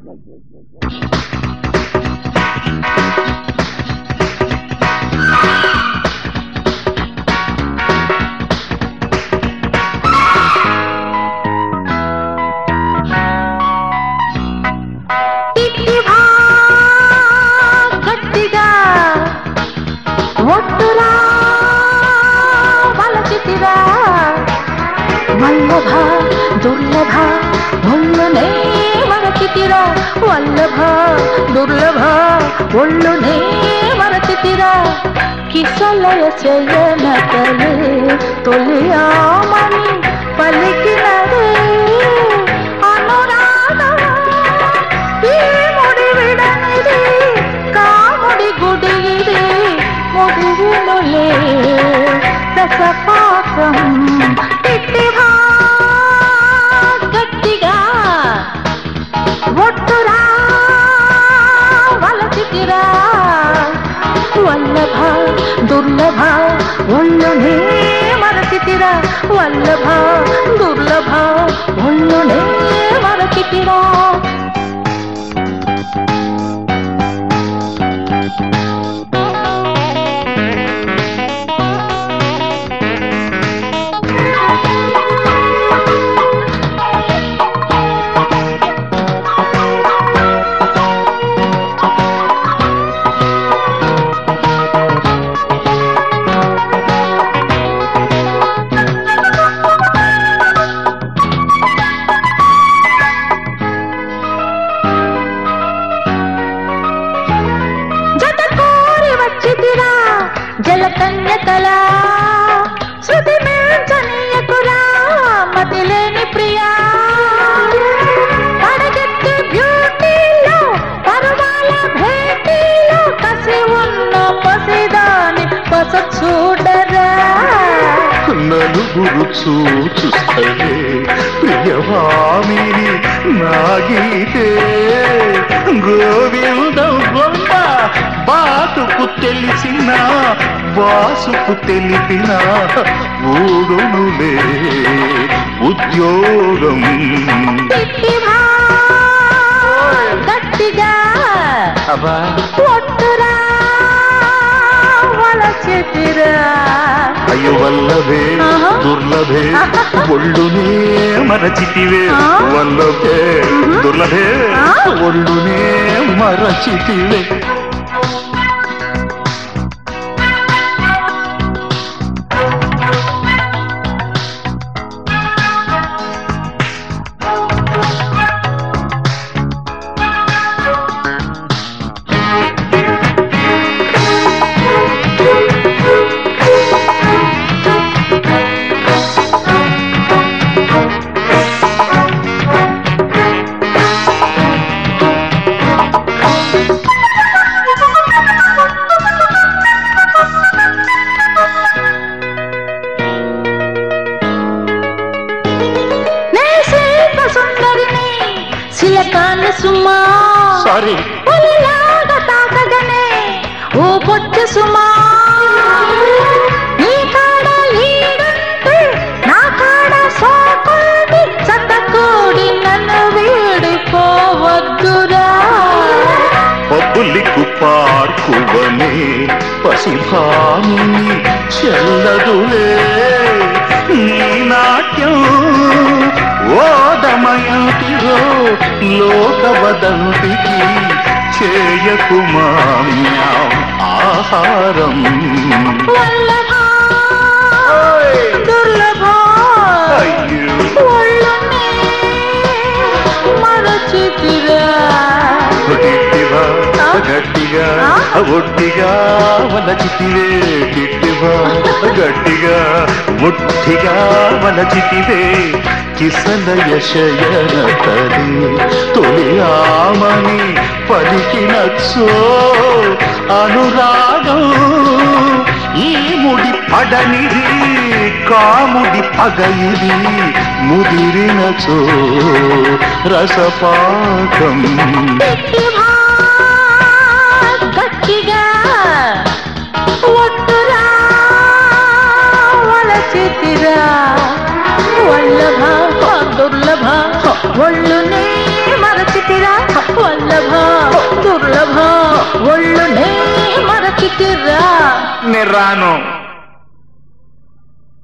తిట్టివా గట్టిగా ఒట్టురా వలచితిరా వల్లభ దుర్లభ ఒళ్ళునే మరచితిరా వల్లభ దుర్లభ ఒళ్ళునే మరచితిరా కిసలయ చేయనతలే తొలియామని పలికినదే అనురాగమా ఈ ముడి విడనిది కాముడి గుడి ఇది ముడి వినులే రసపాతం తిట్టివా గట్టిగా ఒట్టురా వలచితిరా వల్లభ దుర్లభ ఒళ్ళునే మరచితిరా వల్లభ దుర్లభ ఒళ్ళునే మరచితిరా జత కోరి వచ్చితిరా జలకన్యకలా శృతి మించనీయకురా మతి లేని ప్రియా పడగెత్తి బ్యూటీలో పరువాల భేటీలో కసి ఉన్న పసిదాని పస చూడరా నలుగురు చూచుస్తే ప్రియవామిని నాగీతే గోవిందం బొమ్మ బాతుకు తెలిసిన వాసుకు తెలిపిన ఊడునులే ఉద్యోగం తిట్టివా గట్టిగా అబ్బా ఒట్టురా వలచితిరా అయ్యో వల్లభే ఆహా. దుర్లభే ఒళ్ళునే మరచితివే ఆ? వల్లభే దుర్లభే ఆ? ఒళ్ళునే మరచితివే నే శిల్ప సుందరిని శిలకాన్ని సుమా సారీ పులిలాగా తాకగనే ఓ పొచ్చ సుమా నీ కాడ లీడుంటే నా కాడ సోకుంది సతకూడి నన్ను వీడిపోవద్దురా పబ్బులికు పార్కువనే పసిభామిని చెల్లదులే నీ నాట్యం ఓదమయంతిరో లోకవదంతికి చేయకుమామ్యాం ఆహారం వల్లభా దుర్లభా అయ్యో ఒళ్ళనే మరచితిరా టిట్టివా గట్టిగా ఒట్టిగా వలచితివే టిట్టివా గట్టిగా ముట్టిగా వలచితివే కిసలయ శయన తలి తొలి ఆమని పలికినచ్చో అనురాగం ఈ ముడి పడనిది కాముడి పగయిది ముదిరినచో రసపాకం గట్టిగా గట్టిగా ఒట్టురా వలచితిరా వల్లభ దుర్లభ ఒళ్ళునే మరచితిరా దుర్లభ దుర్లభ ఒళ్ళు నే మరచితిరా నేను రాను